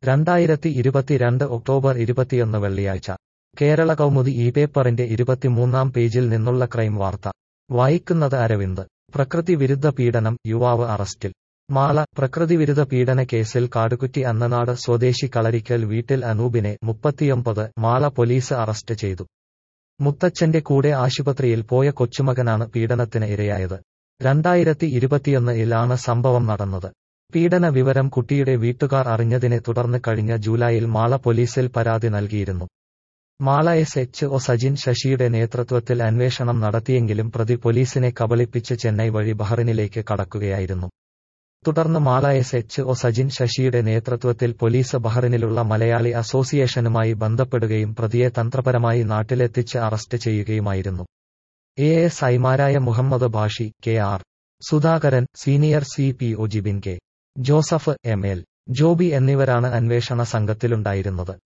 രണ്ടായിരത്തി ഇരുപത്തിരണ്ട് ഒക്ടോബർ ഇരുപത്തിയൊന്ന് വെള്ളിയാഴ്ച കേരള കൗമുദി ഈ പേപ്പറിന്റെ ഇരുപത്തിമൂന്നാം പേജിൽ നിന്നുള്ള ക്രൈം വാർത്ത വായിക്കുന്നത് അരവിന്ദ് പ്രകൃതി വിരുദ്ധ പീഡനം യുവാവ് അറസ്റ്റിൽ മാള പ്രകൃതിവിരുദ്ധ പീഡന കേസിൽ കാടുകുറ്റി അന്നനാട് സ്വദേശി കളരിക്കൽ വീട്ടിൽ അനൂപിനെ മുപ്പത്തിയൊമ്പത് മാള പോലീസ് അറസ്റ്റ് ചെയ്തു മുത്തച്ഛന്റെ കൂടെ ആശുപത്രിയിൽ പോയ കൊച്ചുമകനാണ് പീഡനത്തിന് ഇരയായത് രണ്ടായിരത്തി ഇരുപത്തിയൊന്ന് ഇലാണ് സംഭവം നടന്നത് പീഡന വിവരം കുട്ടിയുടെ വീട്ടുകാർ അറിഞ്ഞതിനെ തുടർന്ന് കഴിഞ്ഞ ജൂലൈയിൽ മാള പോലീസിൽ പരാതി നൽകിയിരുന്നു Mala S H O Sajin ശശിയുടെ നേതൃത്വത്തിൽ അന്വേഷണം നടത്തിയെങ്കിലും പ്രതി പോലീസിനെ കബളിപ്പിച്ച് ചെന്നൈ വഴി ബഹ്റിനിലേക്ക് കടക്കുകയായിരുന്നു തുടർന്ന് Mala S H O Sajin ശശിയുടെ നേതൃത്വത്തിൽ പോലീസ് ബഹ്റിനിലുള്ള മലയാളി അസോസിയേഷനുമായി ബന്ധപ്പെടുകയും പ്രതിയെ തന്ത്രപരമായി നാട്ടിലെത്തിച്ച് അറസ്റ്റ് ചെയ്യുകയുമായിരുന്നു എ എസ് ഐമാരായ Muhammad Bashi K R Sudhakaran senior C P O Jibin K Joseph M L Joby എന്നിവരാണ് അന്വേഷണ സംഘത്തിലുണ്ടായിരുന്നത്